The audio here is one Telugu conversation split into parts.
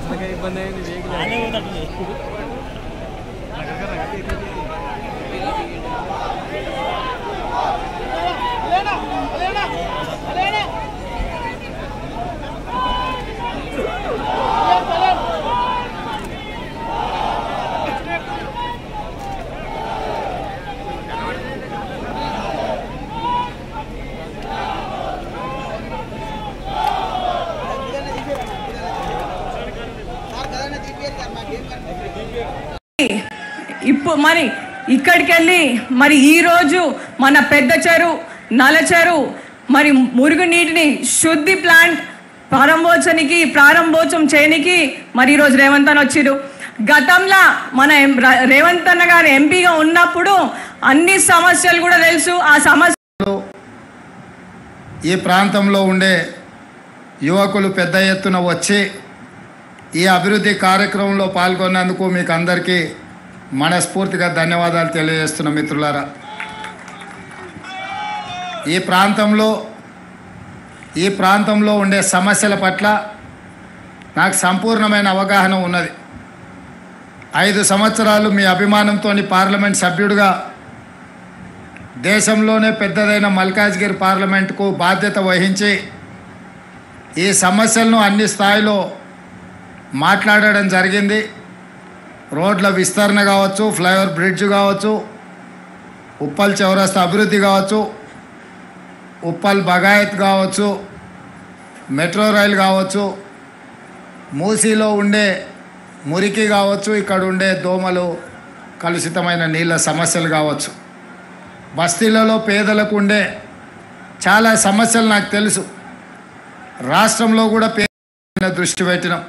అందుకే ఇబ్బంది అయింది వెహికల్ ఇప్పుడు మరి ఇక్కడికి వెళ్ళి మరి ఈరోజు మన పెద్ద చెరువు నల చెరువు మరి మురుగునీటిని శుద్ధి ప్లాంట్ ప్రారంభోత్సవానికి ప్రారంభోత్సవం చేయనికి మరి ఈరోజు రేవంత్ అన్న వచ్చిరు గతంలో మన ఎం- ర- రేవంత్ అన్న గారు ఎంపీగా ఉన్నప్పుడు అన్ని సమస్యలు కూడా తెలుసు ఆ సమస్య ఈ ప్రాంతంలో ఉండే యువకులు పెద్ద ఎత్తున వచ్చి ఈ అభివృద్ధి కార్యక్రమంలో పాల్గొన్నందుకు మీకు అందరికీ మనస్ఫూర్తిగా ధన్యవాదాలు తెలియజేస్తున్న మిత్రులారా ఈ ప్రాంతంలో ఈ ప్రాంతంలో ఉండే సమస్యల పట్ల నాకు సంపూర్ణమైన అవగాహన ఉన్నది ఐదు సంవత్సరాలు మీ అభిమానంతో పార్లమెంట్ సభ్యుడిగా దేశంలోనే పెద్దదైన మల్కాజ్గిరి పార్లమెంటుకు బాధ్యత వహించి ఈ సమస్యలను అన్ని స్థాయిలో మాట్లాడడం జరిగింది రోడ్ల విస్తరణ కావచ్చు ఫ్లైఓవర్ బ్రిడ్జ్ కావచ్చు ఉప్పల్ చౌరస్తా అభివృద్ధి కావచ్చు ఉప్పల్ బగాయత్ కావచ్చు మెట్రో రైలు కావచ్చు మూసీలో ఉండే మురికి కావచ్చు ఇక్కడ ఉండే దోమలు కలుషితమైన నీళ్ళ సమస్యలు కావచ్చు బస్తీలలో పేదలకు ఉండే చాలా సమస్యలు నాకు తెలుసు రాష్ట్రంలో కూడా పేద మీద దృష్టి పెట్టినాం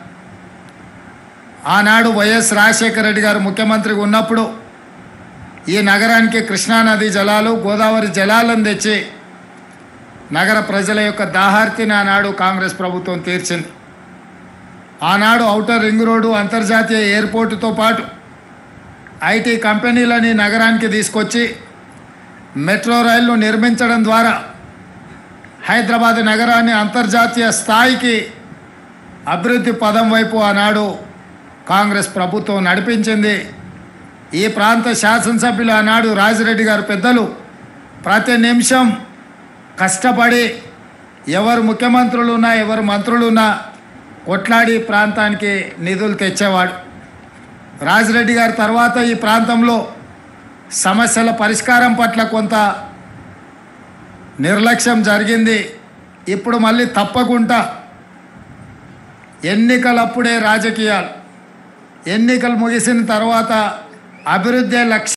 ఆనాడు వైఎస్ రాజశేఖర రెడ్డి గారు ముఖ్యమంత్రిగా ఉన్నప్పుడు ఈ నగరానికి కృష్ణానది జలాలు గోదావరి జలాలను తెచ్చి నగర ప్రజల యొక్క దాహార్తిని ఆనాడు కాంగ్రెస్ ప్రభుత్వం తీర్చింది ఆనాడు ఔటర్ రింగ్ రోడ్డు అంతర్జాతీయ ఎయిర్పోర్టుతో పాటు ఐటీ కంపెనీలని నగరానికి తీసుకొచ్చి మెట్రో రైళ్లు నిర్మించడం ద్వారా హైదరాబాద్ నగరాన్ని అంతర్జాతీయ స్థాయికి అభివృద్ధి పదం వైపు ఆనాడు కాంగ్రెస్ ప్రభుత్వం నడిపించింది ఈ ప్రాంత శాసనసభ్యులు ఆనాడు రాజిరెడ్డి గారు పెద్దలు ప్రతి నిమిషం కష్టపడి ఎవరు ముఖ్యమంత్రులు ఉన్నా ఎవరు మంత్రులు ఉన్నా కొట్లాడి ప్రాంతానికి నిధులు తెచ్చేవాడు రాజిరెడ్డి గారి తర్వాత ఈ ప్రాంతంలో సమస్యల పరిష్కారం పట్ల కొంత నిర్లక్ష్యం జరిగింది ఇప్పుడు మళ్ళీ తప్పకుండా ఎన్నికలప్పుడే రాజకీయాలు ఎన్నికలు ముగిసిన తర్వాత అభివృద్ధి లక్ష్యం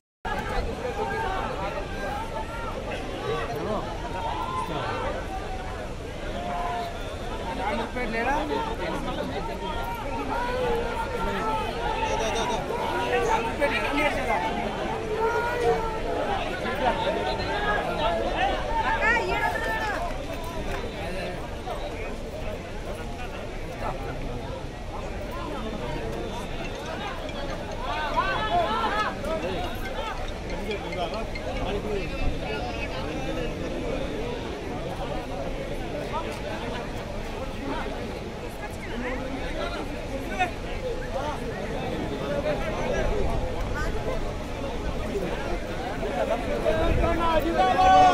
జిందాబాద్